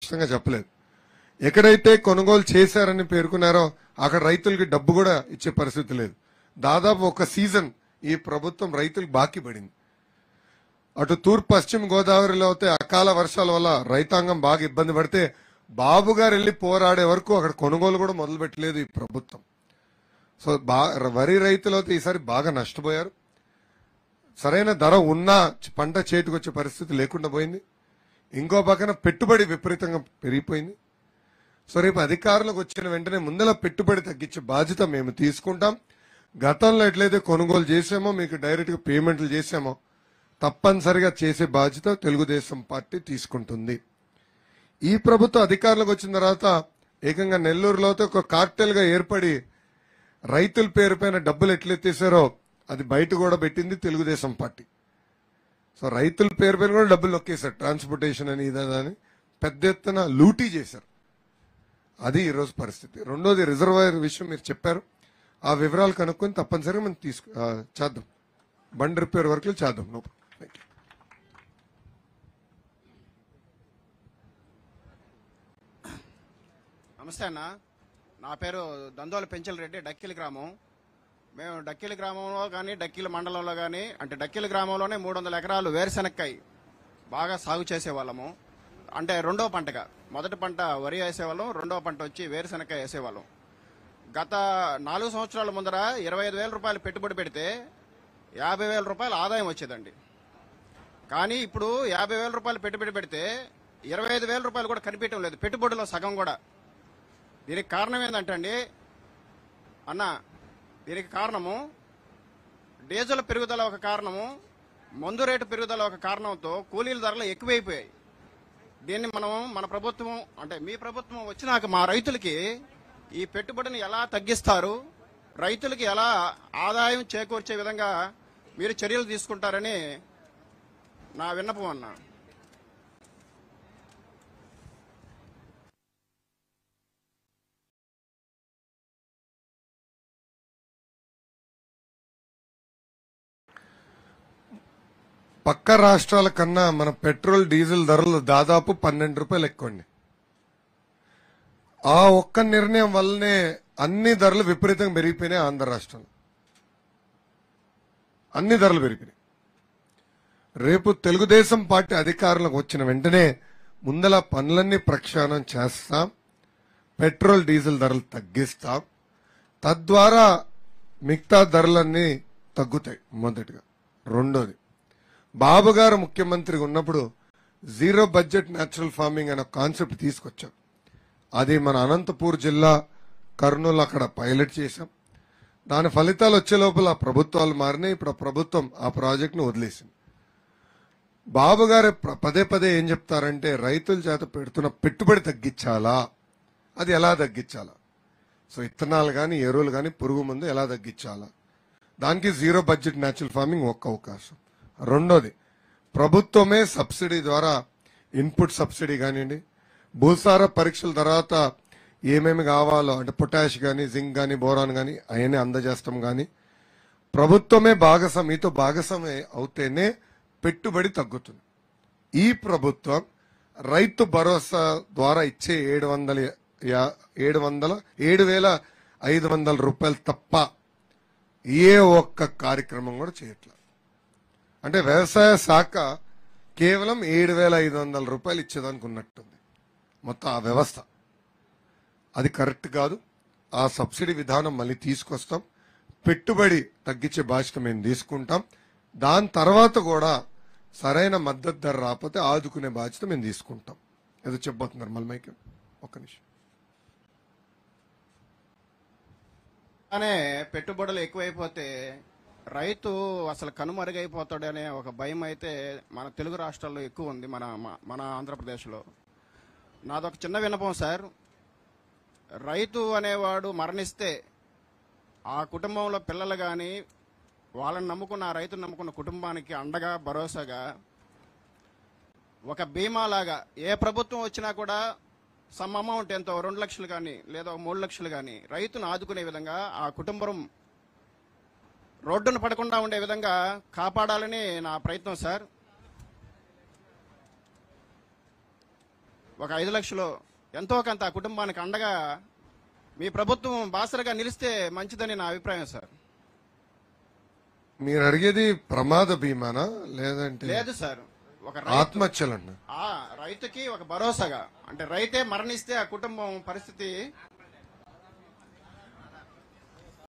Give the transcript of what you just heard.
స్పష్టంగా చెప్పలేదు ఎక్కడైతే కొనుగోలు చేశారని పేర్కొన్నారో అక్కడ రైతులకి డబ్బు కూడా ఇచ్చే పరిస్థితి లేదు దాదాపు ఒక సీజన్ ఈ ప్రభుత్వం రైతులకు బాకీ పడింది అటు తూర్పు పశ్చిమ గోదావరిలో అయితే అకాల వర్షాల వల్ల రైతాంగం బాగా ఇబ్బంది పడితే బాబు గారు వెళ్ళి పోరాడే వరకు అక్కడ కొనుగోలు కూడా మొదలు పెట్టలేదు ఈ ప్రభుత్వం సో బా వరి రైతులు అయితే ఈసారి బాగా నష్టపోయారు సరైన ధర ఉన్నా పంట చేతికి వచ్చే పరిస్థితి లేకుండా పోయింది ఇంకో పక్కన పెట్టుబడి విపరీతంగా పెరిగిపోయింది సో రేపు అధికారులకు వచ్చిన వెంటనే ముందల పెట్టుబడి తగ్గించే బాధ్యత మేము తీసుకుంటాం గతంలో ఎట్లయితే కొనుగోలు చేసామో మీకు డైరెక్ట్ గా పేమెంట్లు చేసామో తప్పనిసరిగా చేసే బాధ్యత తెలుగుదేశం పార్టీ తీసుకుంటుంది ఈ ప్రభుత్వం అధికారంలోకి వచ్చిన తర్వాత ఏకంగా నెల్లూరులో అయితే ఒక కార్టెల్ గా ఏర్పడి రైతుల పేరు పైన డబ్బులు ఎట్లెత్తేసారో అది బయట కూడా పెట్టింది తెలుగుదేశం పార్టీ సో రైతుల పేరు పైన కూడా డబ్బులు నొక్కేశారు ట్రాన్స్పోర్టేషన్ అని ఇదని అని పెద్ద ఎత్తున లూటీ చేశారు అది ఈరోజు పరిస్థితి రెండోది రిజర్వాయర్ విషయం మీరు చెప్పారు ఆ వివరాలు కనుక్కొని తప్పనిసరిగా మనం తీసుకు ఆ, చేద్దాం బండి రిపేర్ వర్క్లు చేద్దాం నో థ్యాంక్ యూ నమస్తే అన్న నా పేరు దందోల పెంచల రెడ్డి డక్కిలి గ్రామం మేము డక్కిలి గ్రామంలో కానీ డక్కిలి మండలంలో కానీ అంటే డక్కిలి గ్రామంలోనే మూడు వందల ఎకరాలు వేరుశెనక్కాయ బాగా సాగు చేసేవాళ్ళము అంటే రెండో పంటగా మొదటి పంట వరి వేసేవాళ్ళం రెండో పంట వచ్చి వేరుశెనక్కాయ వేసేవాళ్ళం గత నాలుగు సంవత్సరాల ముందర ఇరవై ఐదు వేల రూపాయలు పెట్టుబడి పెడితే యాభై వేల రూపాయలు ఆదాయం వచ్చేదండి కానీ ఇప్పుడు యాభై వేల రూపాయలు పెట్టుబడి పెడితే ఇరవై ఐదు వేల రూపాయలు కూడా కనిపించడం లేదు పెట్టుబడిలో సగం కూడా దీనికి కారణం ఏంటంటే అండి అన్న దీనికి కారణము డీజిల్ పెరుగుదల ఒక కారణము మందు రేటు పెరుగుదల ఒక కారణంతో కూలీల ధరలు ఎక్కువైపోయాయి దీన్ని మనం మన ప్రభుత్వం అంటే మీ ప్రభుత్వం వచ్చినాక మా రైతులకి ఈ పెట్టుబడిని ఎలా తగ్గిస్తారు రైతులకి ఎలా ఆదాయం చేకూర్చే విధంగా మీరు చర్యలు తీసుకుంటారని నా విన్నపం అన్నా పక్క రాష్ట్రాల కన్నా మన పెట్రోల్ డీజిల్ ధరలు దాదాపు పన్నెండు రూపాయలు ఎక్కువండి ఆ ఒక్క నిర్ణయం వల్లనే అన్ని ధరలు విపరీతంగా పెరిగిపోయినాయి ఆంధ్ర రాష్ట్రంలో అన్ని ధరలు పెరిగినాయి రేపు తెలుగుదేశం పార్టీ అధికారంలోకి వచ్చిన వెంటనే ముందల పనులన్నీ ప్రక్షాళన చేస్తాం పెట్రోల్ డీజిల్ ధరలు తగ్గిస్తాం తద్వారా మిగతా ధరలన్నీ తగ్గుతాయి మొదటిగా రెండోది బాబు గారు ముఖ్యమంత్రిగా ఉన్నప్పుడు జీరో బడ్జెట్ న్యాచురల్ ఫార్మింగ్ అనే కాన్సెప్ట్ తీసుకొచ్చాం అది మన అనంతపూర్ జిల్లా కర్నూలు అక్కడ పైలట్ చేశాం దాని ఫలితాలు వచ్చే లోపల ప్రభుత్వాలు మారినాయి ఇప్పుడు ఆ ప్రభుత్వం ఆ ప్రాజెక్ట్ను వదిలేసింది బాబు గారు ప్ర- పదే పదే ఏం చెప్తారంటే రైతుల చేత పెడుతున్న పెట్టుబడి తగ్గించాలా అది ఎలా తగ్గించాలా సో ఇత్తనాలు కానీ ఎరువులు కానీ పురుగు మందు ఎలా తగ్గించాలా దానికి జీరో బడ్జెట్ న్యాచురల్ ఫార్మింగ్ ఒక్క అవకాశం రెండోది ప్రభుత్వమే సబ్సిడీ ద్వారా ఇన్పుట్ సబ్సిడీ కానివ్వండి భూసార పరీక్షల తర్వాత ఏమేమి కావాలో అంటే పొటాష్ కానీ జింక్ కానీ బోరాన్ కానీ అవన్నీ అందజేస్తాం కానీ ప్రభుత్వమే భాగస్వామి మీతో భాగస్వామి అవుతేనే పెట్టుబడి తగ్గుతుంది ఈ ప్రభుత్వం రైతు భరోసా ద్వారా ఇచ్చే ఏడు వందల యా- ఏడు వందల ఏడు వేల ఐదు వందల రూపాయలు తప్ప ఏ ఒక్క కార్యక్రమం కూడా చేయట్లేదు అంటే వ్యవసాయ శాఖ కేవలం ఏడు వేల ఐదు వందల రూపాయలు ఇచ్చేదానికి ఉన్నట్టుంది మొత్తం ఆ వ్యవస్థ అది కరెక్ట్ కాదు ఆ సబ్సిడీ విధానం మళ్ళీ తీసుకొస్తాం పెట్టుబడి తగ్గించే బాధ్యత మేము తీసుకుంటాం దాని తర్వాత కూడా సరైన మద్దతు ధర రాకపోతే ఆదుకునే బాధ్యత మేము తీసుకుంటాం ఏదో చెప్పబోతున్నారు మళ్ళీ మైకి ఒక్క నిమిషం అలానే పెట్టుబడులు ఎక్కువైపోతే రైతు అసలు కనుమరుగైపోతాడనే ఒక భయం అయితే మన తెలుగు రాష్ట్రాల్లో ఎక్కువ ఉంది మన మన- మన ఆంధ్రప్రదేశ్లో నాదొక చిన్న విన్నపం సార్ రైతు అనేవాడు మరణిస్తే ఆ కుటుంబంలో పిల్లలు కానీ వాళ్ళని నమ్ముకున్న ఆ రైతును నమ్ముకున్న కుటుంబానికి అండగా భరోసాగా ఒక బీమా లాగా ఏ ప్రభుత్వం వచ్చినా కూడా సమ్ అమౌంట్ ఎంతో రెండు లక్షలు కానీ లేదా ఒక మూడు లక్షలు కానీ రైతును ఆదుకునే విధంగా ఆ కుటుంబం రోడ్డును పడకుండా ఉండే విధంగా కాపాడాలని నా ప్రయత్నం సార్ ఒక ఐదు లక్షలు ఎంతో కొంత ఆ కుటుంబానికి అండగా మీ ప్రభుత్వం బాసరగా నిలిస్తే మంచిదని నా అభిప్రాయం సార్ మీరు అడిగేది ప్రమాద బీమానా లేదంటే లేదు సార్ ఒక రైతు ఆత్మహత్యలన్నా ఆ రైతుకి ఒక భరోసాగా అంటే రైతే మరణిస్తే ఆ కుటుంబం పరిస్థితి